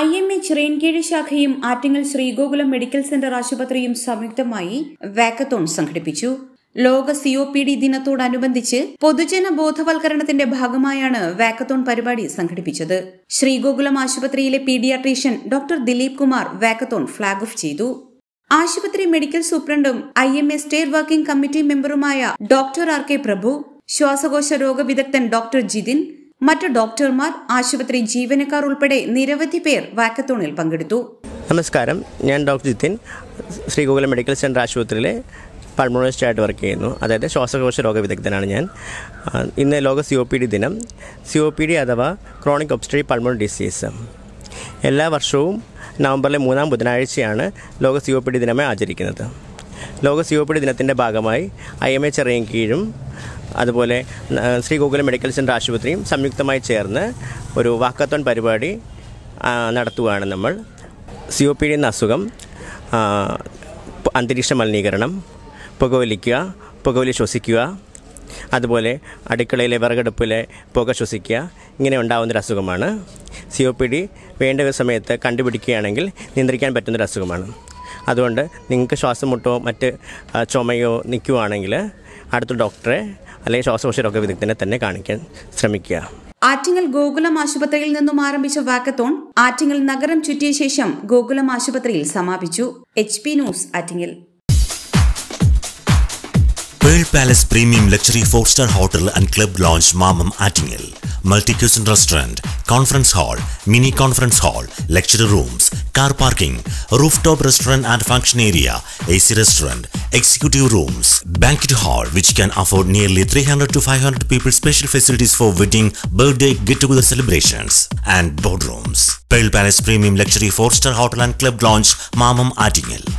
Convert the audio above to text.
I M A Chirayinkeezh ശാഖയും Attingal Sreegokulam medical centre ആശുപത്രിയും സംയുക്തമായി വാക്കത്തോൺ സംഘടിപ്പിച്ചു ലോക സിഒ പി ഡി ദിനത്തോടനുബന്ധിച്ച് പൊതുജന ബോധവൽക്കരണത്തിന്റെ ഭാഗമായാണ് വാക്കത്തോൺ പരിപാടി സംഘടിപ്പിച്ചത് ശ്രീഗോകുലം ആശുപത്രിയിലെ paediatrician doctor Dileep Kumar walkathon flag off ചെയ്തു ആശുപത്രി മെഡിക്കൽ സൂപ്രണ്ടും I M A state working committee മെമ്പറുമായ ഡോക്ടർ ആർ കെ പ്രഭു ശ്വാസകോശ രോഗവിദഗ്ധൻ ഡോക്ടർ ജിതിൻ മറ്റു ഡോക്ടർമാർ ആശുപത്രി ജീവനക്കാർ ഉൾപ്പെടെ നിരവധി പേർ വാക്കത്തോണിൽ പങ്കെടുത്തു നമസ്കാരം ഞാൻ doctor Jithin Sreegokulam medical centre ആശുപത്രിയിലെ പൾമോളജിസ്റ്റായിട്ട് വർക്ക് ചെയ്യുന്നു അതായത് ശ്വാസകോശ രോഗ വിദഗ്ധനാണ് ഞാൻ ആ, ഇന്ന് ലോക സി ഒ പി ഡി ദിനം സി ഒ പി ഡി അഥവാ ക്രോണിക് ഒബ്സ്ട്രി പൾമോൺ ഡിസീസ് എല്ലാ വർഷവും നവംബറിലെ മൂന്നാം ബുധനാഴ്ചയാണ് ലോക സി ഒ പി ഡി ദിനമായി ആചരിക്കുന്നത് ലോക സി ഒ പി ഡി ദിനത്തിൻ്റെ ഭാഗമായി ഐ എം എ ചെറിയൻ കീഴും അതുപോലെ ആ, ശ്രീഗോകുലം മെഡിക്കൽ സെൻറ്റർ ആശുപത്രിയും സംയുക്തമായി ചേർന്ന് ഒരു വാക്കത്തോൺ പരിപാടി ആ, നടത്തുകയാണ് നമ്മൾ സി ഒ പി ഡി എന്ന അസുഖം ആ, പ- അന്തരീക്ഷ മലിനീകരണം പുകവലിക്കുക പുകവലി ശ്വസിക്കുക അതുപോലെ അടുക്കളയിലെ വിറകടുപ്പിലെ പുക ശ്വസിക്കുക ഇങ്ങനെ ഉണ്ടാകുന്നൊരു അസുഖമാണ് സി ഒ പി ഡി വേണ്ട ഒരു സമയത്ത് കണ്ടുപിടിക്കുകയാണെങ്കിൽ നിയന്ത്രിക്കാൻ പറ്റുന്നൊരു അസുഖമാണ് അതുകൊണ്ട് നിങ്ങൾക്ക് ശ്വാസം മുട്ടോ മറ്റ് ആ, ചുമയോ നിൽക്കുവാണെങ്കിൽ അടുത്ത ഡോക്ടറെ അല്ലെങ്കിൽ ശ്വാസകോശ രോഗ വിദഗ്ധനെ തന്നെ കാണിക്കാൻ ശ്രമിക്കുക ആറ്റിങ്ങൽ ഗോകുലം ആശുപത്രിയിൽ നിന്നും ആരംഭിച്ച വാക്കത്തോൺ ആറ്റിങ്ങൽ നഗരം ചുറ്റിയ ശേഷം ഗോകുലം ആശുപത്രിയിൽ സമാപിച്ചു H P news Attingal Pearl Palace Premium Luxury 4-star Hotel and Club Lounge Mamam Attingel. Multi-cuisine restaurant, conference hall, mini conference hall, lecture rooms, car parking, rooftop restaurant and function area, AC restaurant, executive rooms, banquet hall which can afford nearly 300 to 500 people special facilities for wedding, birthday, get-together celebrations and boardrooms. Pearl Palace Premium Luxury 4-star Hotel and Club Lounge Mamam Attingel.